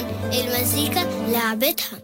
رمضان المزيكا لعبتها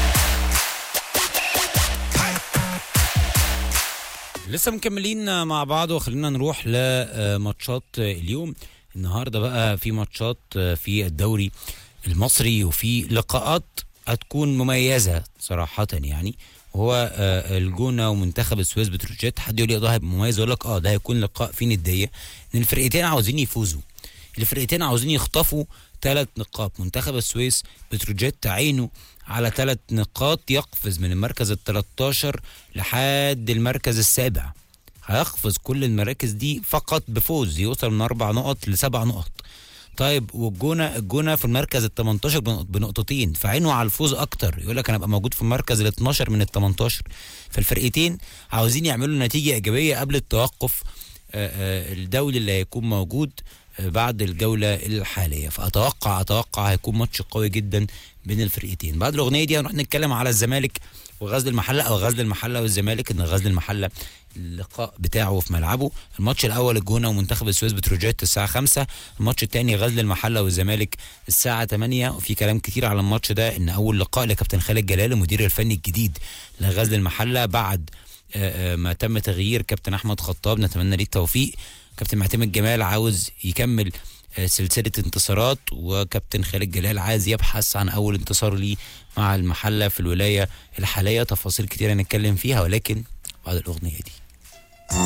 لسه مكملين مع بعض وخلينا نروح لماتشات اليوم النهارده بقى في ماتشات في الدوري المصري وفي لقاءات هتكون مميزه صراحه يعني وهو آه، الجونه ومنتخب السويس بتروجيت حد يقول لي ده هيبقى مميز اقول لك اه ده هيكون لقاء فيه نديه ان الفرقتين عاوزين يفوزوا الفرقتين عاوزين يخطفوا ثلاث نقاط منتخب السويس بتروجيت عينه على ثلاث نقاط يقفز من المركز ال 13 لحد المركز السابع هيقفز كل المراكز دي فقط بفوز يوصل من اربع نقط لسبع نقط طيب والجونه الجونه في المركز ال 18 بنق- بنقطتين فعينه على الفوز اكتر يقول لك انا ابقى موجود في المركز ال 12 من ال 18 فالفرقتين عاوزين يعملوا نتيجه ايجابيه قبل التوقف آه، آه، الدولي اللي هيكون موجود آه، بعد الجوله الحاليه فاتوقع اتوقع هيكون ماتش قوي جدا بين الفرقتين بعد الاغنيه دي هنروح نتكلم على الزمالك وغزل المحله او غزل المحله والزمالك ان غزل المحله اللقاء بتاعه في ملعبه الماتش الاول الجونه ومنتخب السويس بتروجيت الساعه 5 الماتش الثاني غزل المحله والزمالك الساعه 8 وفي كلام كتير على الماتش ده ان اول لقاء لكابتن خالد جلال المدير الفني الجديد لغزل المحله بعد آه، آه، ما تم تغيير كابتن احمد خطاب نتمنى ليه التوفيق كابتن معتمد جمال عاوز يكمل آه، سلسله انتصارات وكابتن خالد جلال عايز يبحث عن اول انتصار ليه مع المحله في الولايه الحاليه تفاصيل كتير هنتكلم فيها ولكن بعد الاغنيه دي